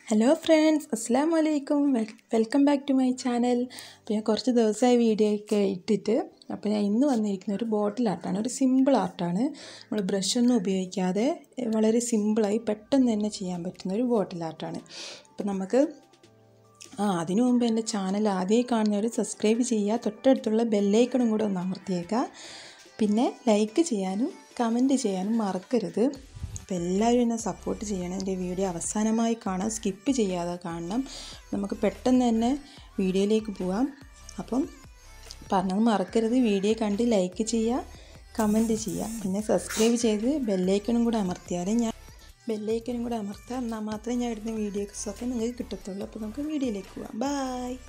hello friends അസ്സാം വലൈക്കും welcome back to my channel അപ്പോൾ ഞാൻ കുറച്ച് ദിവസമായി വീഡിയോ ഒക്കെ ഇട്ടിട്ട് അപ്പോൾ ഞാൻ ഇന്ന് വന്നിരിക്കുന്ന ഒരു ബോട്ടിൽ ആർട്ടാണ് ഒരു സിമ്പിൾ ആർട്ടാണ് നമ്മൾ ബ്രഷൊന്നും ഉപയോഗിക്കാതെ വളരെ സിമ്പിളായി പെട്ടെന്ന് തന്നെ ചെയ്യാൻ പറ്റുന്ന ഒരു ബോട്ടിൽ ആർട്ടാണ് അപ്പോൾ നമുക്ക് ആ അതിനു മുമ്പ് എൻ്റെ ചാനൽ ആദ്യമായി കാണുന്നവർ സബ്സ്ക്രൈബ് ചെയ്യുക തൊട്ടടുത്തുള്ള ബെല്ലൈക്കണും കൂടെ ഒന്ന് അമർത്തിയേക്കുക പിന്നെ ലൈക്ക് ചെയ്യാനും കമൻറ്റ് ചെയ്യാനും മറക്കരുത് അപ്പോൾ എല്ലാവരും എന്നെ സപ്പോർട്ട് ചെയ്യണം എൻ്റെ വീഡിയോ അവസാനമായി കാണാം സ്കിപ്പ് ചെയ്യാതെ കാണണം നമുക്ക് പെട്ടെന്ന് തന്നെ വീഡിയോയിലേക്ക് പോവാം അപ്പം പറഞ്ഞത് മറക്കരുത് വീഡിയോ കണ്ട് ലൈക്ക് ചെയ്യുക കമൻറ്റ് ചെയ്യുക പിന്നെ സബ്സ്ക്രൈബ് ചെയ്ത് ബെല്ലൈക്കണും കൂടെ അമർത്തിയാലേ ഞാൻ ബെല്ലൈക്കനും കൂടെ അമർത്താം എന്നാൽ മാത്രമേ ഞാൻ ഇടുന്ന വീഡിയോസൊക്കെ നിങ്ങൾക്ക് കിട്ടത്തുള്ളൂ അപ്പോൾ നമുക്ക് വീഡിയോയിലേക്ക് പോവാം ബായ്